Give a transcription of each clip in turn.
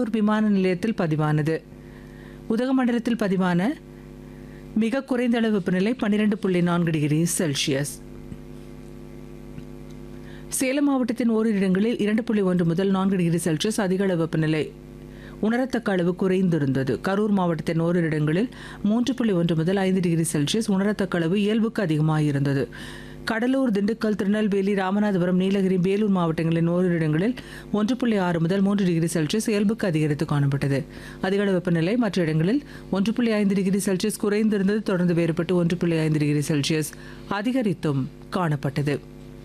கடலூர் விமான நிலையத்தில் பதிவானது உதகமண்டலத்தில் பதிவான மிக குறைந்த அளவு வெப்பநிலை பன்னிரண்டு புள்ளி நான்கு டிகிரி செல்சியஸ் சேலம் மாவட்டத்தின் ஓரிரு இடங்களில் இரண்டு புள்ளி ஒன்று முதல் நான்கு டிகிரி செல்சியஸ் அதிக அளவு வெப்பநிலை உணரத்தக்க அளவு குறைந்திருந்தது கரூர் மாவட்டத்தின் ஓரிரு இடங்களில் மூன்று புள்ளி ஒன்று முதல் ஐந்து டிகிரி செல்சியஸ் உணரத்தக்க அளவு இயல்புக்கு அதிகமாக இருந்தது கடலூர் திண்டுக்கல் திருநெல்வேலி ராமநாதபுரம் நீலகிரி வேலூர் மாவட்டங்களின் ஓரிரு இடங்களில் ஒன்று புள்ளி ஆறு முதல் மூன்று டிகிரி செல்சியஸ் இயல்புக்கு அதிகரித்து காணப்பட்டது அதிக அளவு வெப்பநிலை மற்ற இடங்களில் ஒன்று புள்ளி ஐந்து டிகிரி செல்சியஸ் குறைந்திருந்தது தொடர்ந்து வேறுபட்டு ஒன்று புள்ளி ஐந்து டிகிரி செல்சியஸ் அதிகரித்தும் காணப்பட்டது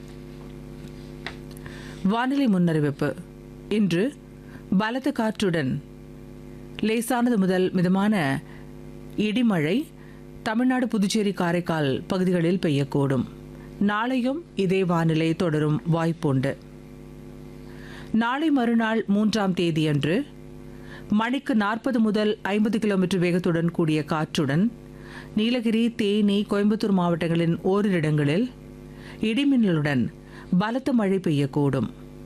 வானிலை முன்னறிவிப்பு இன்று பலத்த காற்றுடன் லேசானது முதல் மிதமான இடிமழை தமிழ்நாடு புதுச்சேரி காரைக்கால் பகுதிகளில் பெய்யக்கூடும் நாளையும் இதே வானிலை தொடரும் வாய்ப்புண்டு நாளை மறுநாள் மூன்றாம் தேதியன்று மணிக்கு நாற்பது முதல் ஐம்பது கிலோமீட்டர் வேகத்துடன் கூடிய காற்றுடன் நீலகிரி தேனி கோயம்புத்தூர் மாவட்டங்களின் ஓரிரு இடங்களில் இடிமின்னலுடன் பலத்த மழை பெய்யக்கூடும்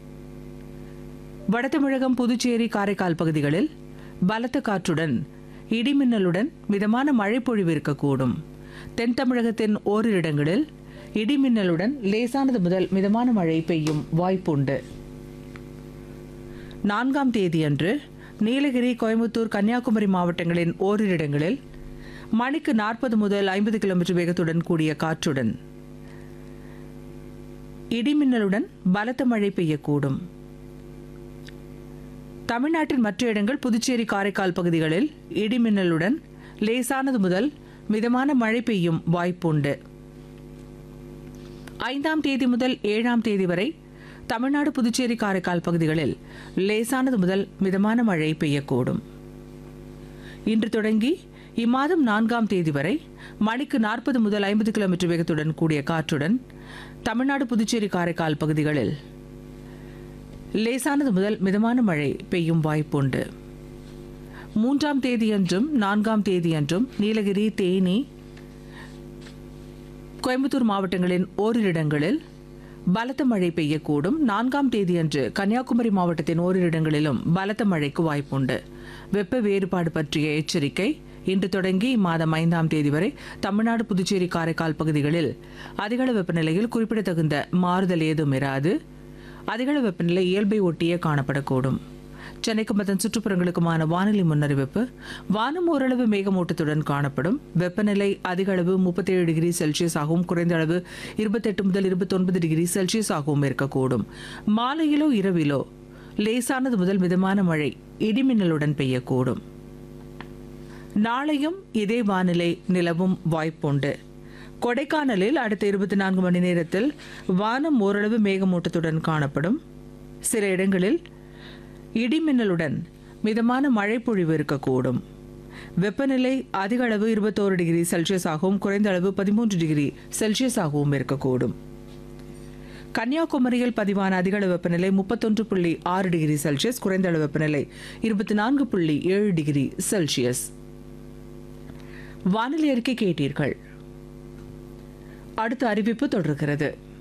வடதமிழகம் புதுச்சேரி காரைக்கால் பகுதிகளில் பலத்த காற்றுடன் இடிமின்னலுடன் மிதமான மழை பொழிவு இருக்கக்கூடும் தென் தமிழகத்தின் ஓரிரு இடங்களில் இடிமின்னலுடன் லேசானது முதல் மிதமான மழை பெய்யும் வாய்ப்புண்டு நான்காம் தேதியன்று நீலகிரி கோயம்புத்தூர் கன்னியாகுமரி மாவட்டங்களின் ஓரிரு இடங்களில் மணிக்கு நாற்பது முதல் ஐம்பது கிலோமீட்டர் வேகத்துடன் கூடிய காற்றுடன் இடிமின்னலுடன் பலத்த மழை பெய்யக்கூடும் தமிழ்நாட்டின் மற்ற இடங்கள் புதுச்சேரி காரைக்கால் பகுதிகளில் இடிமின்னலுடன் லேசானது முதல் மிதமான மழை பெய்யும் வாய்ப்புண்டு ஐந்தாம் தேதி முதல் ஏழாம் தேதி வரை தமிழ்நாடு புதுச்சேரி காரைக்கால் பகுதிகளில் லேசானது முதல் மிதமான மழை பெய்யக்கூடும் இன்று தொடங்கி இம்மாதம் நான்காம் தேதி வரை மணிக்கு நாற்பது முதல் ஐம்பது கிலோமீட்டர் வேகத்துடன் கூடிய காற்றுடன் தமிழ்நாடு புதுச்சேரி காரைக்கால் பகுதிகளில் லேசானது முதல் மிதமான மழை பெய்யும் வாய்ப்புண்டு மூன்றாம் தேதியன்றும் நான்காம் தேதியன்றும் நீலகிரி தேனி கோயம்புத்தூர் மாவட்டங்களின் ஓரிரு இடங்களில் பலத்த மழை பெய்யக்கூடும் நான்காம் தேதியன்று கன்னியாகுமரி மாவட்டத்தின் ஓரிரு இடங்களிலும் பலத்த மழைக்கு வாய்ப்புண்டு வெப்ப வேறுபாடு பற்றிய எச்சரிக்கை இன்று தொடங்கி இம்மாதம் ஐந்தாம் தேதி வரை தமிழ்நாடு புதுச்சேரி காரைக்கால் பகுதிகளில் அதிகளவு வெப்பநிலையில் குறிப்பிடத்தகுந்த மாறுதல் ஏதும் இராது அதிகளவு வெப்பநிலை இயல்பை ஒட்டியே காணப்படக்கூடும் சென்னைக்கும் அதன் சுற்றுப்புறங்களுக்குமான வானிலை முன்னறிவிப்பு வானம் ஓரளவு மேகமூட்டத்துடன் காணப்படும் வெப்பநிலை அதிக அளவு முப்பத்தேழு டிகிரி செல்சியஸ் ஆகவும் குறைந்த அளவு இருபத்தெட்டு முதல் இருபத்தொன்பது டிகிரி செல்சியஸ் ஆகவும் இருக்கக்கூடும் மாலையிலோ இரவிலோ லேசானது முதல் மிதமான மழை இடிமின்னலுடன் பெய்யக்கூடும் நாளையும் இதே வானிலை நிலவும் வாய்ப்புண்டு கொடைக்கானலில் அடுத்த இருபத்தி நான்கு மணி நேரத்தில் வானம் ஓரளவு மேகமூட்டத்துடன் காணப்படும் சில இடங்களில் இடிமின்னலுடன் மிதமான மழை பொழிவு இருக்கக்கூடும் வெப்பநிலை அதிக அளவு இருபத்தோரு டிகிரி செல்சியஸ் ஆகவும் குறைந்த அளவு பதிமூன்று டிகிரி செல்சியஸ் ஆகவும் இருக்கக்கூடும் கன்னியாகுமரியில் பதிவான அதிக அளவு வெப்பநிலை முப்பத்தொன்று புள்ளி ஆறு டிகிரி செல்சியஸ் குறைந்த அளவு வெப்பநிலை இருபத்தி நான்கு புள்ளி ஏழு டிகிரி செல்சியஸ் வானிலை அறிக்கை கேட்டீர்கள் அடுத்த அறிவிப்பு தொடர்கிறது